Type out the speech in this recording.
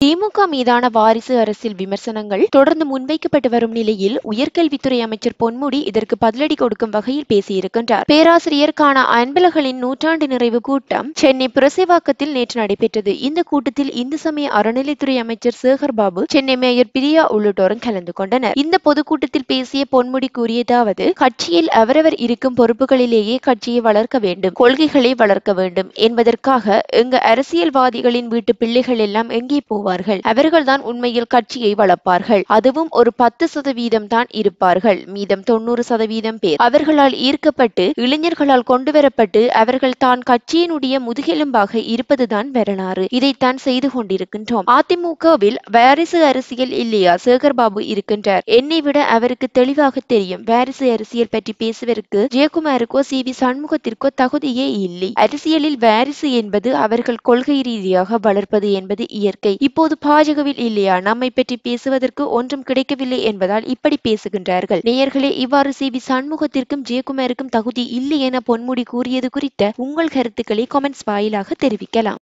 திமுக மீதான வாரிசு அரசியல் விமர்சனங்கள் தொடர்ந்து முன்வைக்கப்பட்டு வரும் நிலையில் உயர்கல்வித்துறை அமைச்சர் பொன்முடி இதற்கு பதிலடி கொடுக்கும் வகையில் பேசியிருக்கின்றார் பேராசிரியருக்கான அன்பழகளின் நூற்றாண்டு நிறைவு கூட்டம் சென்னை புரசைவாக்கத்தில் நேற்று நடைபெற்றது இந்த கூட்டத்தில் இந்து சமய அறநிலைத்துறை அமைச்சர் சேகர் பாபு சென்னை மேயர் பிரியா உள்ளிட்டோரும் கலந்து கொண்டனர் இந்த பொதுக்கூட்டத்தில் பேசிய பொன்முடி கூறியதாவது கட்சியில் அவரவர் இருக்கும் பொறுப்புகளிலேயே கட்சியை வளர்க்க வேண்டும் கொள்கைகளை வளர்க்க வேண்டும் என்பதற்காக எங்க அரசியல்வாதிகளின் வீட்டு பிள்ளைகள் எல்லாம் எங்கே போவார்கள் அவர்கள்தான் உண்மையில் கட்சியை வளர்ப்பார்கள் அதுவும் ஒரு பத்து சதவீதம் தான் இருப்பார்கள் மீதம் தொண்ணூறு சதவீதம் பேர் அவர்களால் ஈர்க்கப்பட்டு இளைஞர்களால் கொண்டுவரப்பட்டு அவர்கள் தான் கட்சியினுடைய முதுகெலும்பாக இருப்பதுதான் வரலாறு இதைத்தான் செய்து கொண்டிருக்கின்றோம் அதிமுகவில் வாரிசு அரசியல் இல்லையா சேகர்பாபு இருக்கின்றார் என்னை விட அவருக்கு தெளிவாக தெரியும் வாரிசு அரசியல் பற்றி பேசுவதற்கு ஜெயக்குமாருக்கோ சி வி சண்முகத்திற்கோ தகுதியே இல்லை அரசியலில் வாரிசு என்பது அவர்கள் கொள்கை ரீதியாக வளர்ப்பது என்பது இயற்கை இப்போது பாஜகவில் இல்லையா நம்மை பற்றி பேசுவதற்கு ஒன்றும் கிடைக்கவில்லை என்பதால் இப்படி பேசுகின்றார்கள் நேயர்களே இவ்வாறு சி வி சண்முகத்திற்கும் ஜெயக்குமாருக்கும் தகுதி இல்லை என பொன்முடி கூறியது குறித்த உங்கள் கருத்துக்களை கமெண்ட்ஸ் வாயிலாக தெரிவிக்கலாம்